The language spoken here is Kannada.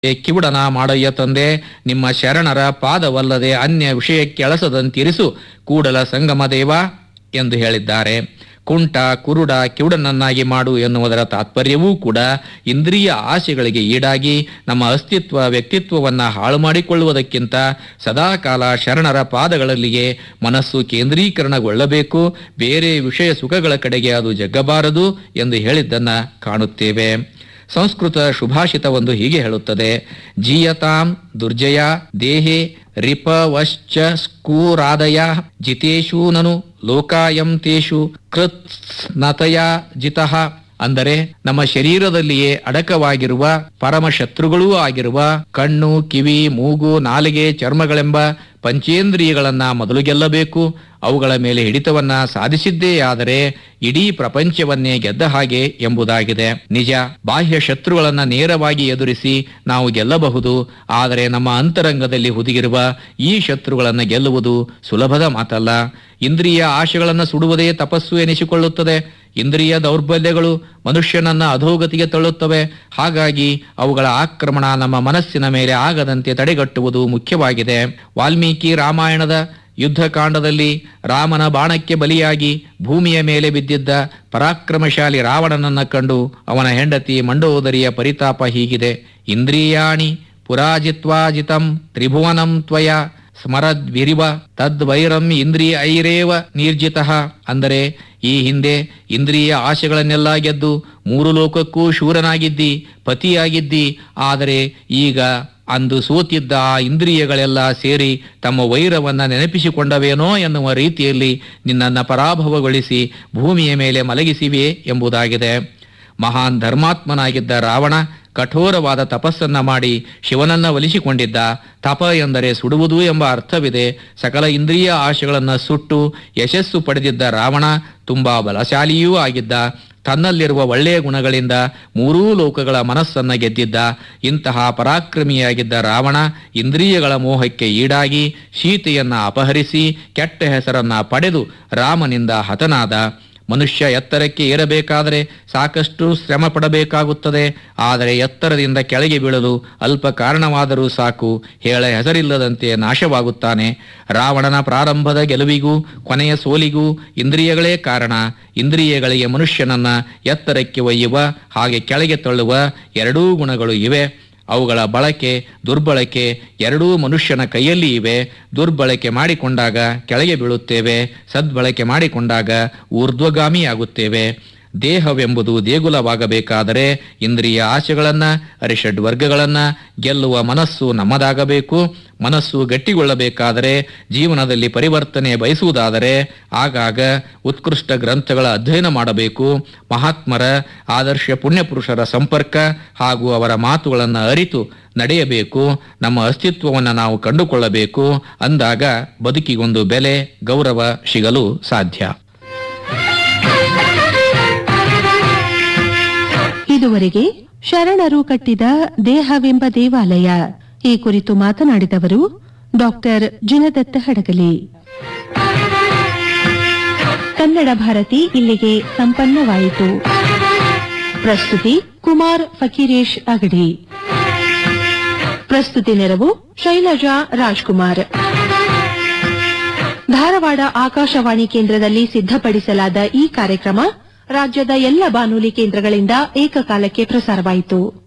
ಏ ಕಿವುಡನ ಮಾಡಯ್ಯ ತಂದೆ ನಿಮ್ಮ ಶರಣರ ಪಾದವಲ್ಲದೆ ಅನ್ಯ ವಿಷಯಕ್ಕೆ ಅಳಸದಂತಿರಿಸು ಕೂಡಲ ಸಂಗಮ ದೇವ ಎಂದು ಹೇಳಿದ್ದಾರೆ ಕುಂಟ ಕುರುಡ ಕಿವುಡನನ್ನಾಗಿ ಮಾಡು ಎನ್ನುವುದರ ತಾತ್ಪರ್ಯವೂ ಕೂಡ ಇಂದ್ರಿಯ ಆಸೆಗಳಿಗೆ ಈಡಾಗಿ ನಮ್ಮ ಅಸ್ತಿತ್ವ ವ್ಯಕ್ತಿತ್ವವನ್ನ ಹಾಳು ಮಾಡಿಕೊಳ್ಳುವುದಕ್ಕಿಂತ ಸದಾಕಾಲ ಶರಣರ ಪಾದಗಳಲ್ಲಿಯೇ ಮನಸ್ಸು ಕೇಂದ್ರೀಕರಣಗೊಳ್ಳಬೇಕು ಬೇರೆ ವಿಷಯ ಸುಖಗಳ ಕಡೆಗೆ ಅದು ಜಗ್ಗಬಾರದು ಎಂದು ಹೇಳಿದ್ದನ್ನ ಕಾಣುತ್ತೇವೆ ಸಂಸ್ಕೃತ ಶುಭಾಷಿತವೊಂದು ಹೀಗೆ ಹೇಳುತ್ತದೆ ಜೀಯತಾಂ ದುರ್ಜಯ ದೇಹೆ ರಿಪವಶ್ಚ ಸ್ಕೂರಾದಯ ಜಿತೇಶು ನನು ಲೋಕಾಯಂ ತೇಷು ಕೃತ್ಸ್ನತಯ ಜಿತಃ ಅಂದರೆ ನಮ್ಮ ಶರೀರದಲ್ಲಿಯೇ ಅಡಕವಾಗಿರುವ ಪರಮ ಶತ್ರುಗಳೂ ಆಗಿರುವ ಕಣ್ಣು ಕಿವಿ ಮೂಗು ನಾಲಿಗೆ ಚರ್ಮಗಳೆಂಬ ಪಂಚೇಂದ್ರಿಯಗಳನ್ನ ಮೊದಲು ಗೆಲ್ಲಬೇಕು ಅವುಗಳ ಮೇಲೆ ಹಿಡಿತವನ್ನ ಸಾಧಿಸಿದ್ದೇ ಆದರೆ ಇಡೀ ಪ್ರಪಂಚವನ್ನೇ ಗೆದ್ದ ಹಾಗೆ ಎಂಬುದಾಗಿದೆ ನಿಜ ಬಾಹ್ಯ ಶತ್ರುಗಳನ್ನ ನೇರವಾಗಿ ಎದುರಿಸಿ ನಾವು ಗೆಲ್ಲಬಹುದು ಆದರೆ ನಮ್ಮ ಅಂತರಂಗದಲ್ಲಿ ಹುದುಗಿರುವ ಈ ಶತ್ರುಗಳನ್ನ ಗೆಲ್ಲುವುದು ಸುಲಭದ ಮಾತಲ್ಲ ಇಂದ್ರಿಯ ಆಶೆಗಳನ್ನು ಸುಡುವುದೇ ತಪಸ್ಸು ಎನಿಸಿಕೊಳ್ಳುತ್ತದೆ ಇಂದ್ರಿಯ ದೌರ್ಬಲ್ಯಗಳು ಮನುಷ್ಯನನ್ನ ಅಧೋಗತಿಗೆ ತಳ್ಳುತ್ತವೆ ಹಾಗಾಗಿ ಅವುಗಳ ಆಕ್ರಮಣ ನಮ್ಮ ಮನಸ್ಸಿನ ಮೇಲೆ ಆಗದಂತೆ ತಡೆಗಟ್ಟುವುದು ಮುಖ್ಯವಾಗಿದೆ ವಾಲ್ಮೀಕಿ ರಾಮಾಯಣದ ಯುದ್ಧಕಾಂಡದಲ್ಲಿ ರಾಮನ ಬಾಣಕ್ಕೆ ಬಲಿಯಾಗಿ ಭೂಮಿಯ ಮೇಲೆ ಬಿದ್ದಿದ್ದ ಪರಾಕ್ರಮಶಾಲಿ ರಾವಣನನ್ನ ಕಂಡು ಅವನ ಹೆಂಡತಿ ಮಂಡೋದರಿಯ ಪರಿತಾಪ ಹೀಗಿದೆ ಇಂದ್ರಿಯಾಣಿ ಪುರಾಜಿತ್ವಾಜಿತಂ ತ್ರಿಭುವನಂ ತ್ವಯ ಸ್ಮರದ್ವಿರಿವ ತದ್ವೈರಂ ಇಂದ್ರಿಯ ಐರೇವ ನಿರ್ಜಿತಃ ಅಂದರೆ ಈ ಹಿಂದೆ ಇಂದ್ರಿಯ ಆಶೆಗಳನ್ನೆಲ್ಲ ಗೆದ್ದು ಮೂರು ಲೋಕಕ್ಕೂ ಶೂರನಾಗಿದ್ದಿ ಪತಿಯಾಗಿದ್ದಿ ಆದರೆ ಈಗ ಅಂದು ಸೋತಿದ್ದ ಆ ಇಂದ್ರಿಯಗಳೆಲ್ಲ ಸೇರಿ ತಮ್ಮ ವೈರವನ್ನ ನೆನಪಿಸಿಕೊಂಡವೇನೋ ಎನ್ನುವ ರೀತಿಯಲ್ಲಿ ನಿನ್ನನ್ನ ಪರಾಭವಗೊಳಿಸಿ ಭೂಮಿಯ ಮೇಲೆ ಮಲಗಿಸಿವೆ ಎಂಬುದಾಗಿದೆ ಮಹಾನ್ ಧರ್ಮಾತ್ಮನಾಗಿದ್ದ ರಾವಣ ಕಠೋರವಾದ ತಪಸ್ಸನ್ನ ಮಾಡಿ ಶಿವನನ್ನ ಒಲಿಸಿಕೊಂಡಿದ್ದ ತಪ ಎಂದರೆ ಸುಡುವುದು ಎಂಬ ಅರ್ಥವಿದೆ ಸಕಲ ಇಂದ್ರಿಯ ಆಶೆಗಳನ್ನ ಸುಟ್ಟು ಯಶಸ್ಸು ಪಡೆದಿದ್ದ ರಾವಣ ತುಂಬಾ ಬಲಶಾಲಿಯೂ ಆಗಿದ್ದ ತನ್ನಲ್ಲಿರುವ ಒಳ್ಳೆಯ ಗುಣಗಳಿಂದ ಮೂರೂ ಲೋಕಗಳ ಮನಸ್ಸನ್ನ ಗೆದ್ದಿದ್ದ ಇಂತಹ ಪರಾಕ್ರಮಿಯಾಗಿದ್ದ ರಾವಣ ಇಂದ್ರಿಯಗಳ ಮೋಹಕ್ಕೆ ಈಡಾಗಿ ಸೀತೆಯನ್ನ ಅಪಹರಿಸಿ ಕೆಟ್ಟ ಹೆಸರನ್ನ ಪಡೆದು ರಾಮನಿಂದ ಹತನಾದ ಮನುಷ್ಯ ಎತ್ತರಕ್ಕೆ ಏರಬೇಕಾದರೆ ಸಾಕಷ್ಟು ಶ್ರಮ ಪಡಬೇಕಾಗುತ್ತದೆ ಆದರೆ ಎತ್ತರದಿಂದ ಕೆಳಗೆ ಬೀಳಲು ಅಲ್ಪ ಕಾರಣವಾದರೂ ಸಾಕು ಹೇಳ ಹೆಸರಿಲ್ಲದಂತೆ ನಾಶವಾಗುತ್ತಾನೆ ರಾವಣನ ಪ್ರಾರಂಭದ ಗೆಲುವಿಗೂ ಕೊನೆಯ ಸೋಲಿಗೂ ಇಂದ್ರಿಯಗಳೇ ಕಾರಣ ಇಂದ್ರಿಯಗಳಿಗೆ ಮನುಷ್ಯನನ್ನ ಎತ್ತರಕ್ಕೆ ಒಯ್ಯುವ ಹಾಗೆ ಕೆಳಗೆ ತಳ್ಳುವ ಎರಡೂ ಗುಣಗಳು ಇವೆ ಅವುಗಳ ಬಳಕೆ ದುರ್ಬಳಕೆ ಎರಡೂ ಮನುಷ್ಯನ ಕೈಯಲ್ಲಿ ಇವೆ ದುರ್ಬಳಕೆ ಮಾಡಿಕೊಂಡಾಗ ಕೆಳಗೆ ಬೀಳುತ್ತೇವೆ ಸದ್ಬಳಕೆ ಮಾಡಿಕೊಂಡಾಗ ಊರ್ಧ್ವಗಾಮಿಯಾಗುತ್ತೇವೆ ದೇಹವೆಂಬುದು ದೇಗುಲವಾಗಬೇಕಾದರೆ ಇಂದ್ರಿಯ ಆಶೆಗಳನ್ನ ಅರಿಷಡ್ ವರ್ಗಗಳನ್ನ ಗೆಲ್ಲುವ ಮನಸ್ಸು ನಮ್ಮದಾಗಬೇಕು ಮನಸ್ಸು ಗಟ್ಟಿಗೊಳ್ಳಬೇಕಾದರೆ ಜೀವನದಲ್ಲಿ ಪರಿವರ್ತನೆ ಬಯಸುವುದಾದರೆ ಆಗಾಗ ಉತ್ಕೃಷ್ಟ ಗ್ರಂಥಗಳ ಅಧ್ಯಯನ ಮಾಡಬೇಕು ಮಹಾತ್ಮರ ಆದರ್ಶ ಪುಣ್ಯಪುರುಷರ ಸಂಪರ್ಕ ಹಾಗೂ ಅವರ ಮಾತುಗಳನ್ನು ಅರಿತು ನಡೆಯಬೇಕು ನಮ್ಮ ಅಸ್ತಿತ್ವವನ್ನು ನಾವು ಕಂಡುಕೊಳ್ಳಬೇಕು ಅಂದಾಗ ಬದುಕಿಗೊಂದು ಬೆಲೆ ಗೌರವ ಸಿಗಲು ಸಾಧ್ಯ ಇದುವರೆಗೆ ಶರಣರು ಕಟ್ಟಿದ ದೇಹವೆಂಬ ದೇವಾಲಯ ಈ ಕುರಿತು ಮಾತನಾಡಿದವರು ಡಾಕ್ಟರ್ ಜಿನದತ್ತ ಹಡಗಲಿ ಕನ್ನಡ ಭಾರತಿ ಇಲ್ಲಿಗೆ ಸಂಪನ್ನವಾಯಿತು ಪ್ರಸ್ತುತಿ ಕುಮಾರ್ ಫಕೀರೇಶ್ ಅಗಡಿ ಪ್ರಸ್ತುತಿ ನೆರವು ಶೈಲಜಾ ರಾಜ್ಕುಮಾರ್ ಧಾರವಾಡ ಆಕಾಶವಾಣಿ ಕೇಂದ್ರದಲ್ಲಿ ಸಿದ್ಧಪಡಿಸಲಾದ ಈ ಕಾರ್ಯಕ್ರಮ ರಾಜ್ಯದ ಎಲ್ಲ ಬಾನುಲಿ ಕೇಂದ್ರಗಳಿಂದ ಏಕಕಾಲಕ್ಕೆ ಪ್ರಸಾರವಾಯಿತು